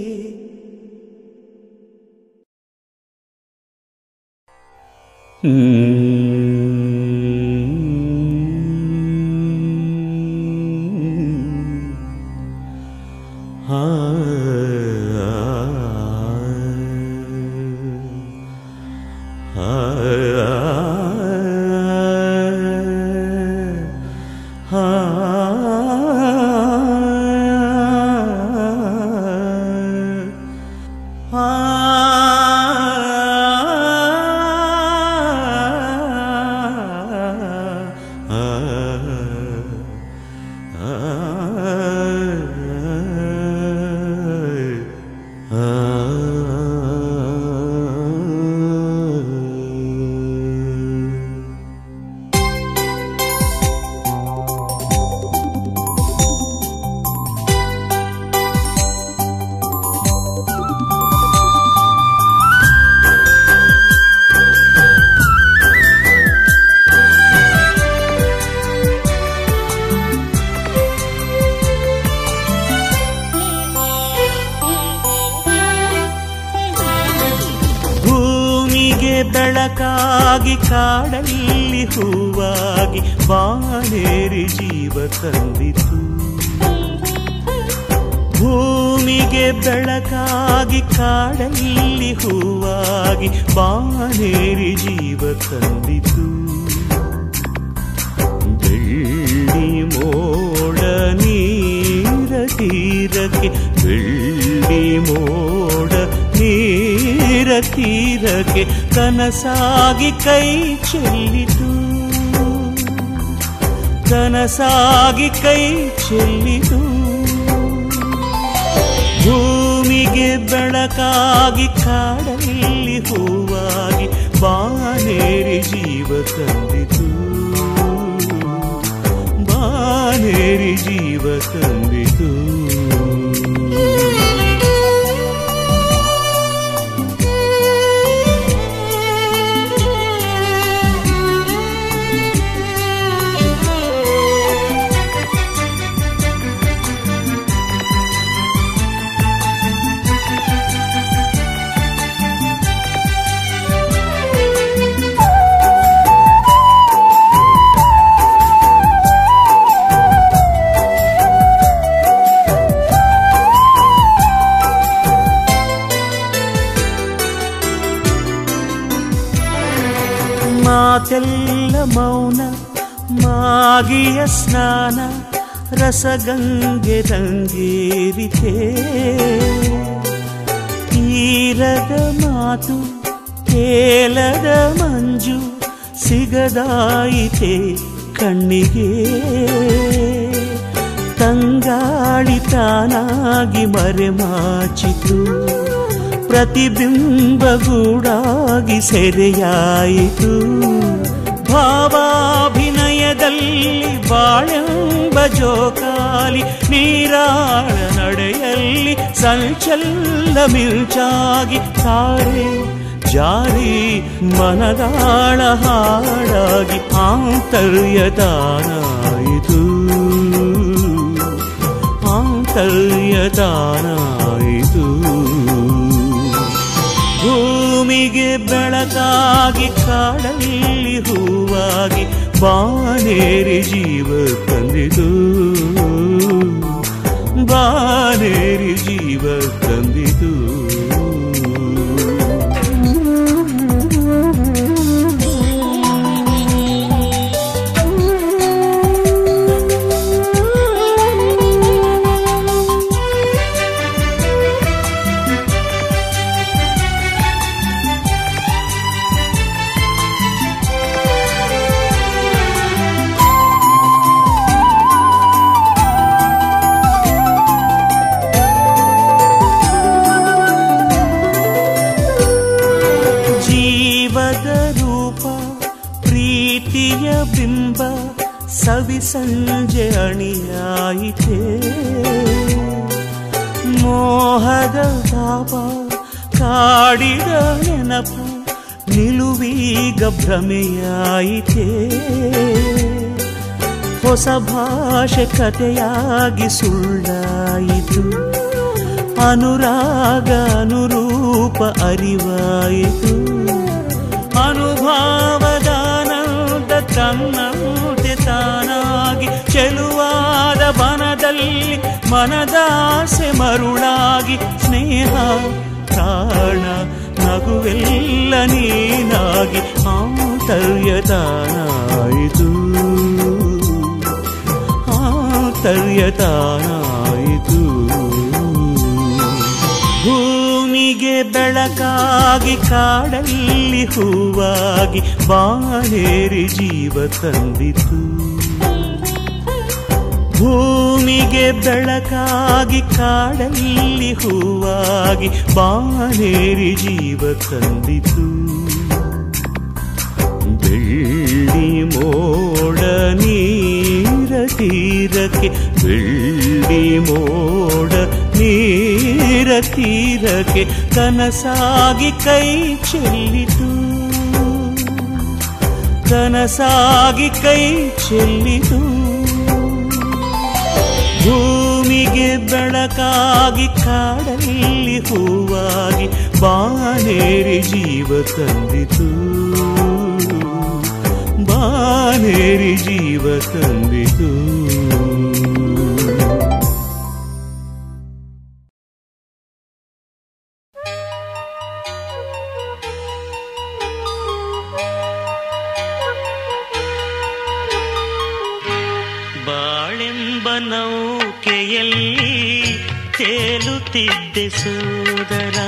ಭೂಮಿಗೆ ಬೆಳಕಾಗಿ ಕಾಡಲ್ಲಿ ಹೂವಾಗಿ ಬಾನೇರಿ ಜೀವ ತಂದಿತು ಭೂಮಿಗೆ ಬೆಳಕಾಗಿ ಕಾಡಲ್ಲಿ ಹೂವಾಗಿ ಬಾನೇರಿ ಜೀವ ತಂದಿತು ಬೆಳ್ಳಿ ಮೋಡ ನೀರ ತೀರಕ್ಕೆ ಬೆಳ್ಳಿ ಮೋಡ ನೀರ ತೀರಕ್ಕೆ ಕನಸಾಗಿ ಕೈ ಚೆಲ್ಲಿತು ಕನಸಾಗಿ ಕೈ ಚೆಲ್ಲಿತು ಭೂಮಿಗೆ ಬೆಳಕಾಗಿ ಕಾಡಲ್ಲಿ ಹೂವಾಗಿ ಬಾನೇರಿ ಜೀವ ತಂದಿತು ಬಾನೇರಿ ಜೀವ ತಂದಿತು ಮಾತೆಲ್ಲ ಮೌನ ಮಾಗಿಯ ಸ್ನಾನ ರಸಗಂಗೆ ರಂಗೇರಿತೆ ತೀರದ ಮಾತು ತೇಲದ ಮಂಜು ಸಿಗದಾಯಿತೆ ಕಣ್ಣಿಗೆ ತಂಗಾಳಿ ತಾನಾಗಿ ಮರೆಮಾಚಿತು ಪ್ರತಿಬಿಂಬಗೂಡಾಗಿ ಸೆರೆಯಾಯಿತು ಭಾವಾಭಿನಯದಲ್ಲಿ ಬಾಳೆಂಬ ಜೋಕಾಲಿ ನೀರಾಳ ನಡೆಯಲ್ಲಿ ಸಂಚಲ್ಲ ಮಿಲ್ಚಾಗಿ ತಾರೆ ಜಾರಿ ಮನದಾಳ ಹಾಡಾಗಿ ಆಂತರ್ಯದಾನಾಯಿತು ಆಂತರ್ಯದಾನಾಯಿತು ಭೂಮಿಗೆ ಬೆಳಕಾಗಿ ಕಾಡಲ್ಲಿ ಹೂವಾಗಿ ಬಾನೇರಿ ಜೀವ ತಂದಿತು ಬಾನೇರಿ ಜೀವ ತಂದಿತು ಜೀವದ ರೂಪ ಪ್ರೀತಿಯ ಬಿಂಬ ಸವಿ ಸಂಜೆ ಅಣಿಯಾಯಿತೆ ಮೋಹದ ತಾಪ ಕಾಡಿದ ನೆನಪು ನಿಲುವೀಗ ಭ್ರಮೆಯಾಯಿತೆ ಹೊಸ ಭಾಷೆ ಕಥೆಯಾಗಿ ಸುಳ್ಳಾಯಿತು ಅನುರಾಗ ಅನುರೂಪ ಅರಿವಾಯಿತು ಅನುಭಾವದಾನಂದ ತನ್ನಂತೆ ತಾನಾಗಿ ಚೆಲುವಾದ ಬನದಲ್ಲಿ ಮನದಾಸೆ ಮರುಳಾಗಿ ಸ್ನೇಹ ಪ್ರಾಣ ನಗುವೆಲ್ಲ ನೀನಾಗಿ ಆಂತರ್ಯತಾನಾಯಿತು ಆಂತರ್ಯತಾನಾಯಿತು ಭೂಮಿಗೆ ಬೆಳಕಾಗಿ ಕಾಡಲ್ಲಿ ಹೂವಾಗಿ ಬಾನೇರಿ ಜೀವ ತಂದಿತು ಭೂಮಿಗೆ ಬೆಳಕಾಗಿ ಕಾಡಲ್ಲಿ ಹೂವಾಗಿ ಬಾನೇರಿ ಜೀವ ತಂದಿತು ಬೆಳ್ಳಿ ಮೋಡ ನೀರ ತೀರಕ್ಕೆ ಬೆಳ್ಳಿ ಮೋಡ ನೀರ ತೀರಕ್ಕೆ ಕನಸಾಗಿ ಕೈ ಚೆಲ್ಲಿತು ಕನಸಾಗಿ ಕೈ ಚೆಲ್ಲಿತು ಭೂಮಿಗೆ ಬೆಳಕಾಗಿ ಕಾಡಲ್ಲಿ ಹೂವಾಗಿ ಬಾನೇರಿ ಜೀವ ತಂದಿತು ಬಾನೇರಿ ಜೀವ ತಂದಿತು ಬಾಳೆಂಬ ನೌಕೆಯಲ್ಲಿ ತೇಲುತ್ತಿದ್ದೆ ಸೋದರ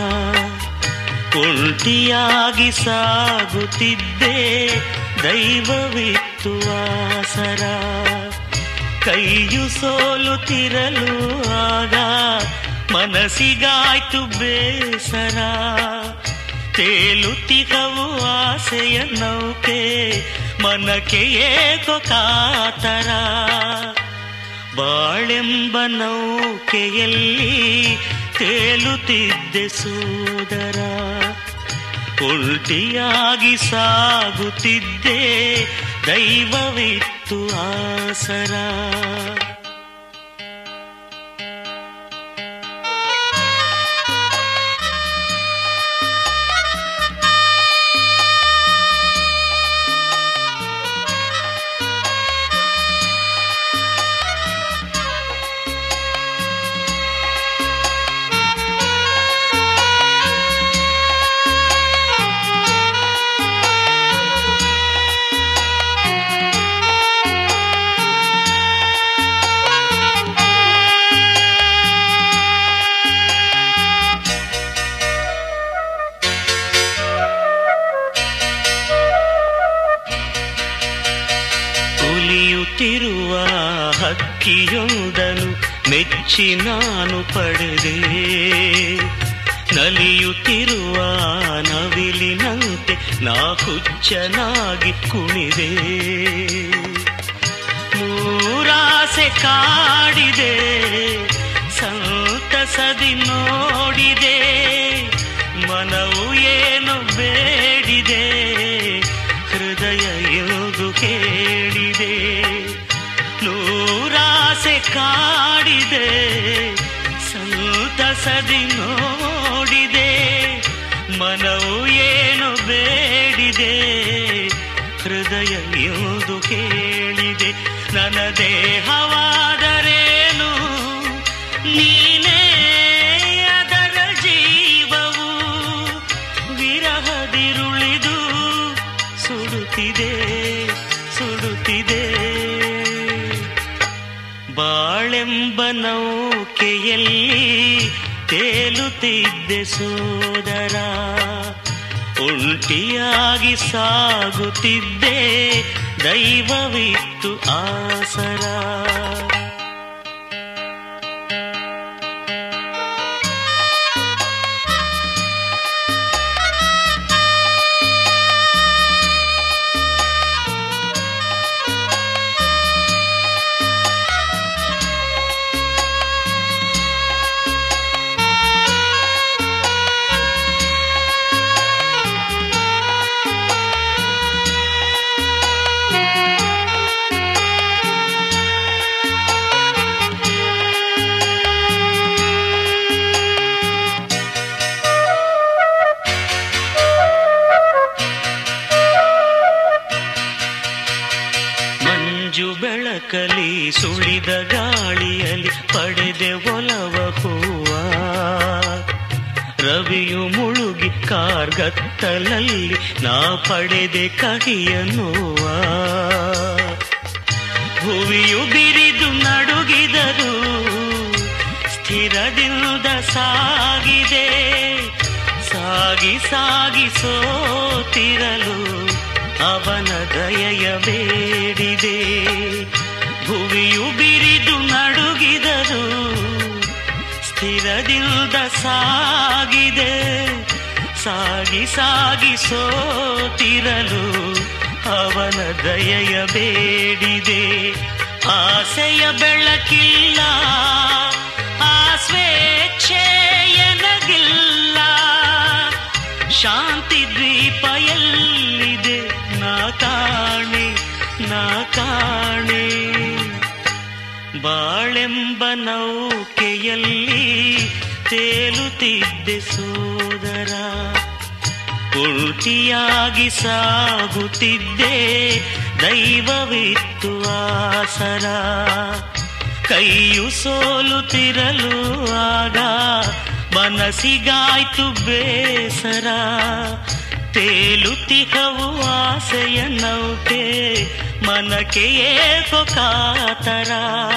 ಕುಂಟಿಯಾಗಿ ಸಾಗುತ್ತಿದ್ದೆ ದೈವವಿತ್ತು ಆಸರ ಕೈಯು ಸೋಲುತ್ತಿರಲು ಆಗ ಮನಸ್ಸಿಗಾಯ್ತು ಬೇಸರ ತೇಲುತ್ತಿಹವು ಆಸೆಯ ನೌಕೆ ಮನಕ್ಕೆ ಏಕೋ ಕಾತರ ಬಾಳೆಂಬ ನೌಕೆಯಲ್ಲಿ ತೇಲುತ್ತಿದ್ದೆ ಸೋದರ ಉಲ್ಟಿಯಾಗಿ ಸಾಗುತ್ತಿದ್ದೆ ದೈವವಿತ್ತು ಆಸರ ಹಕ್ಕಿಯೊಂದನು ಮೆಚ್ಚಿ ನಾನು ಪಡೆದೆ ನಲಿಯುತ್ತಿರುವ ನವಿಲಿನಂತೆ ನಾ ಹುಚ್ಚನಾಗಿ ಕುಣಿದೆ ನೂರಾಸೆ ಕಾಡಿದೆ ಸಂತಸದಿ ನೋಡಿದೆ ಮನವು ಏನು ಬೇಡಿದೆ ಹೃದಯ ಎಂದು ಕೇಳಿದೆ ನೂರಾಸೆ ಕಾಡಿದೆ ಸಂತಸದಿ ನೋಡಿದೆ ಮನವು ಏನು ಬೇಡಿದೆ ಹೃದಯ ಎಂದು ಕೇಳಿದೆ ನನ್ನ ದೇಹವಾದರೇನು ನೀನೇ ಅದರ ಜೀವವು ವಿರಹದಿರುಳಿದು ಸುಡುತ್ತಿದೆ ಸುಡುತ್ತಿದೆ ಬಾಳೆಂಬ ನೌಕೆಯಲ್ಲಿ ತೇಲುತ್ತಿದ್ದೆ ಸೋದರ ಒಂಟಿಯಾಗಿ ಸಾಗುತ್ತಿದ್ದೆ ದೈವವಿತ್ತು ಆಸರ ಮಂಜು ಬೆಳಕಲಿ ಸುಳಿದ ಗಾಳಿಯಲ್ಲಿ ಪಡೆದೆ ಒಲವ ಹೂವ ರವಿಯು ಮುಳುಗಿ ಕಾರ್ಗತ್ತಲಲ್ಲಿ ನಾ ಪಡೆದೆ ಕಹಿಯ ನೋವ ಭುವಿಯು ಬಿರಿದು ನಡುಗಿದರು ಸ್ಥಿರದಿಂದ ಸಾಗಿದೆ ಸಾಗಿ ಸಾಗಿ ಸೋತಿರಲು ಅವನ ದಯೆಯ ಬೇಡಿದೆ ಭುವಿಯು ಬಿರಿದು ನಡುಗಿದರು ಸ್ಥಿರದಿಂದ ಸಾಗಿದೆ ಸಾಗಿ ಸಾಗಿ ಸೋತಿರಲು ಅವನ ದಯೆಯ ಬೇಡಿದೆ ಆಸೆಯ ಬೆಳಕಿಲ್ಲ ಆ ಸ್ವೇಚ್ಛೆ ಎನಗಿಲ್ಲ ಶಾಂತಿ ದ್ವೀಪ ಎಲ್ಲಿದೆ ನಾ ಕಾಣೆ ನಾ ಕಾಣೆ ಬಾಳೆಂಬ ನೌಕೆಯಲ್ಲಿ ತೇಲುತ್ತಿದ್ದೆ ಸೋದರ ಉಲ್ಟಿಯಾಗಿ ಸಾಗುತ್ತಿದ್ದೆ ದೈವವಿತ್ತು ಆಸರ ಕೈಯು ಸೋಲುತ್ತಿರಲು ಆಗ ಮನಸ್ಸಿಗಾಯ್ತು ಬೇಸರ ತೇಲುತಿಹವು ಆಸೆಯ ನೌಕೆ ಮನಕ್ಕೆ ಏಕೋ ಕಾತರ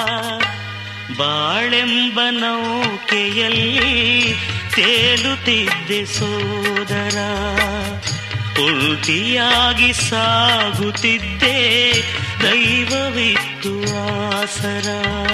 ಬಾಳೆಂಬ ನೌಕೆಯಲ್ಲಿ ತೇಲುತ್ತಿದ್ದೆ ಸೋದರ ಉಲ್ಟಿಯಾಗಿ ಸಾಗುತ್ತಿದ್ದೆ ದೈವವಿತ್ತು ಆಸರ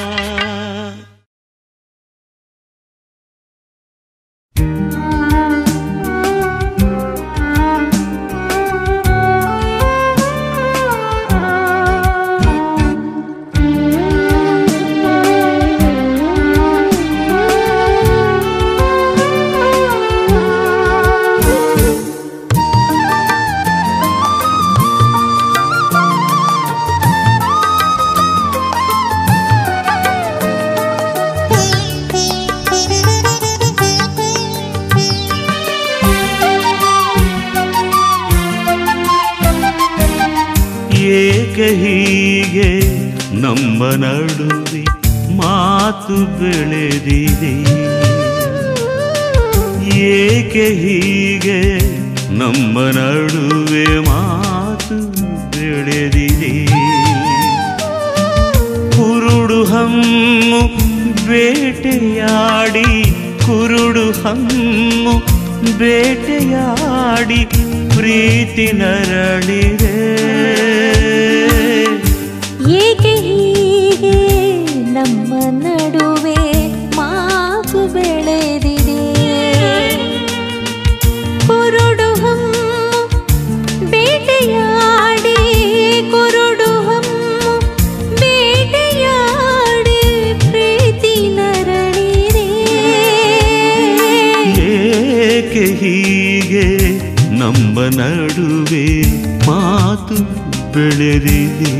ಏಕೆ ಹೀಗೆ ನಮ್ಮ ನಡುವೆ ಮಾತು ಬೆಳೆದಿದೆ ಏಕೆ ಹೀಗೆ ನಮ್ಮ ನಡುವೆ ಮಾತು ಬೆಳೆದಿದೆ ಕುರುಡು ಹಮ್ಮು ಬೇಟೆಯಾಡಿ ಕುರುಡು ಹಮ್ಮು ಬೇಟೆಯಾಡಿ ಪ್ರೀತಿ ನರಳಿದೆ ಏಕೆ ಹೀಗೆ ಏಕೆ ಹೀಗೆ ನಮ್ಮ ನಡುವೆ ಮಾತು ಬೆಳೆದಿದೆ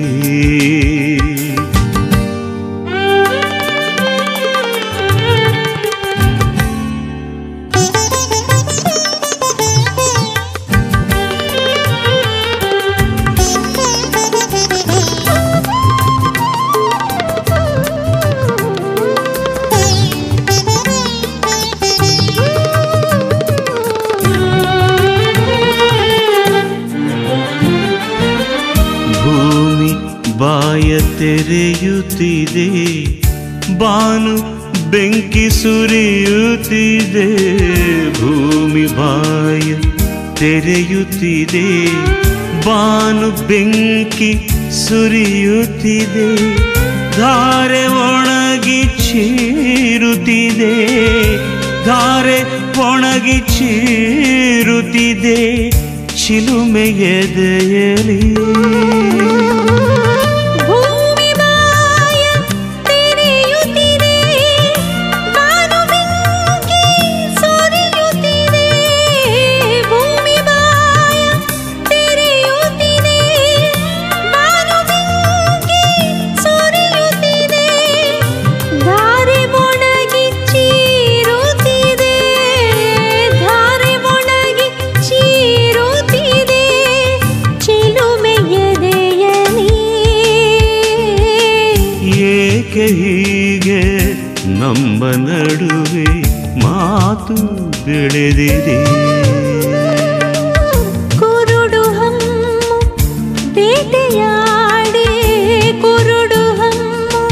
ಭೂಮಿ ಬಾಯ ತೆರೆಯುತ್ತಿದೆ ಬಾನು ಬೆಂಕಿ ಸುರಿಯುತ್ತಿದೆ ಭೂಮಿ ಬಾಯ ತೆರೆಯುತ್ತಿದೆ ಬಾನು ಬೆಂಕಿ ಸುರಿಯುತ್ತಿದೆ ಧಾರೆ ಒಣಗಿ ಚೀರುತ್ತಿದೆ ಧಾರೆ ಒಣಗಿ ಚೀರುತ್ತಿದೆ ಚಿಲುಮೆ ಎದೆಯಲಿ ಭೂಮಿ ಬಾಯ ತೆರೆಯುತ್ತಿದೆ ಬಾನು ಬೆಂಕಿ ಸುರಿಯುತ್ತಿದೆ ಭೂಮಿ ಬಾಯ ತೆರೆಯುತ್ತಿದೆ ಬಾನು ಬೆಂಕಿ ಸುರಿಯುತ್ತಿದೆ ಧಾರೆ ಒಣಗಿ ಚೀರುತ್ತಿದೆ ಧಾರೆ ಒಣಗಿ ಚೀರುತ್ತಿದೆ ಚಿಲುಮೆಯದೆಯಲಿ ಏಕೆ ಹೀಗೆ ನಮ್ಮ ನಡುವೆ ಮಾತು ಬೆಳೆದಿದೆ ಕುರುಡು ಹಮ್ಮು ಬೇಟೆಯಾಡಿ ಕುರುಡು ಹಮ್ಮು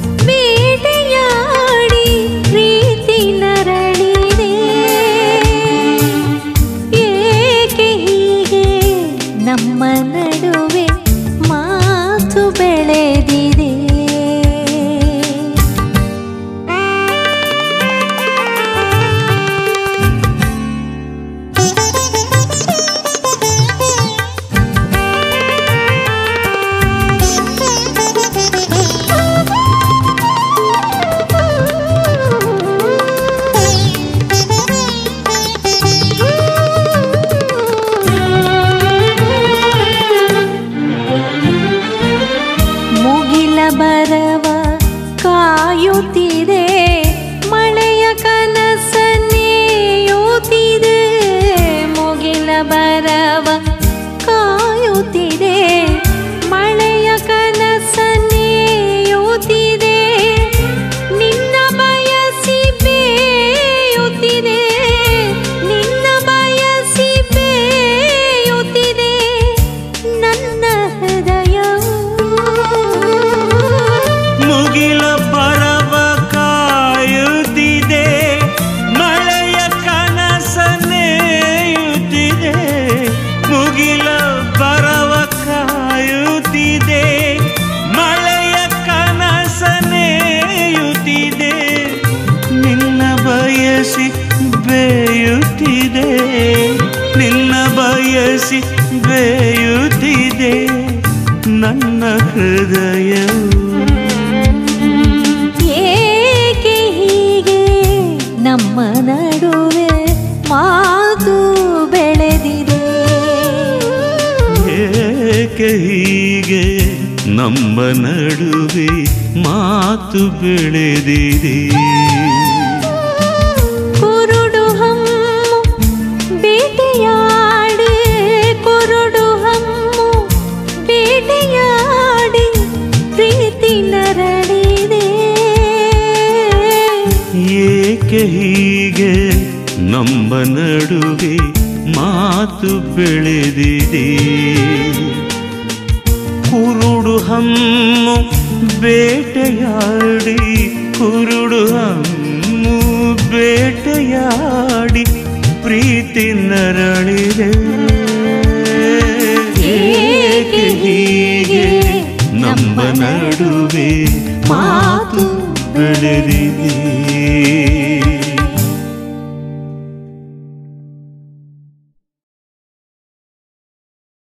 ಬೇಟೆಯಾಡಿ ಪ್ರೀತಿ ನರಳಿದೆ ಏಕೆ ಹೀಗೆ ನಮ್ಮ ನಡುವೆ ಮಾತು ಬೆಳೆದಿದೆ ಮುಗಿಲ ಬರವ ಕಾಯುತ್ತಿದೆ ಮಳೆಯ ಕನಸನ್ನೇಯುತ್ತಿದೆ ಮುಗಿಲ ಬರವ ಕಾಯುತ್ತಿದೆ ಮಳೆಯ ಕನಸನ್ನೇಯುತ್ತಿದೆ ನಿನ್ನ ಬಯಸಿ ಬೇಯುತ್ತಿದೆ ನಿನ್ನ ಬಯಸಿ ಬೇಯುತ್ತಿದೆ ನನ್ನ ಹೃದಯವು ಮುಗಿಲ ಪರವ ಕಾಯುತ್ತಿದೆ ಮಳೆಯ ಕನಸನ್ನೇಯುತ್ತಿದೆ ಮುಗಿಲ ಪರವ ಕಾಯುತ್ತಿದೆ ಮಳೆಯ ಕನಸನ್ನೇಯುತ್ತಿದೆ ನಿನ್ನ ಬಯಸಿ ಬೇಯುತ್ತಿದೆ ನಿನ್ನ ಬಯಸಿ ಬೇಯುತ್ತಿದೆ ನನ್ನ ಹೃದಯವು ಏಕೆ ಹೀಗೆ ನಮ್ಮ ನಡುವೆ ಮಾತು ಬೆಳೆದಿದೆ ಏಕೆ ಹೀಗೆ ನಮ್ಮ ನಡುವೆ ಮಾತು ಬೆಳೆದಿದೆ ಕುರುಡು ಹಮ್ಮು ಬೇಟೆಯಾಡಿ ಕುರುಡು ಹಮ್ಮು ಬೇಟೆಯಾಡಿ ಪ್ರೀತಿ ನರಳಿದೆ ಏಕೆ ಹೀಗೆ ನಮ್ಮ ನಡುವೆ ಮಾತು ಬೆಳೆದಿದೆ ಕುರುಡು ಹಮ್ಮು ಬೇಟೆಯಾಡಿ ಕುರುಡು ಹಮ್ಮು ಬೇಟೆಯಾಡಿ ಪ್ರೀತಿ ನರಳಿದೆ ಏಕೆ ಹೀಗೆ ನಮ್ಮ ನಡುವೆ ಮಾತು ಬೆಳೆದಿದೆ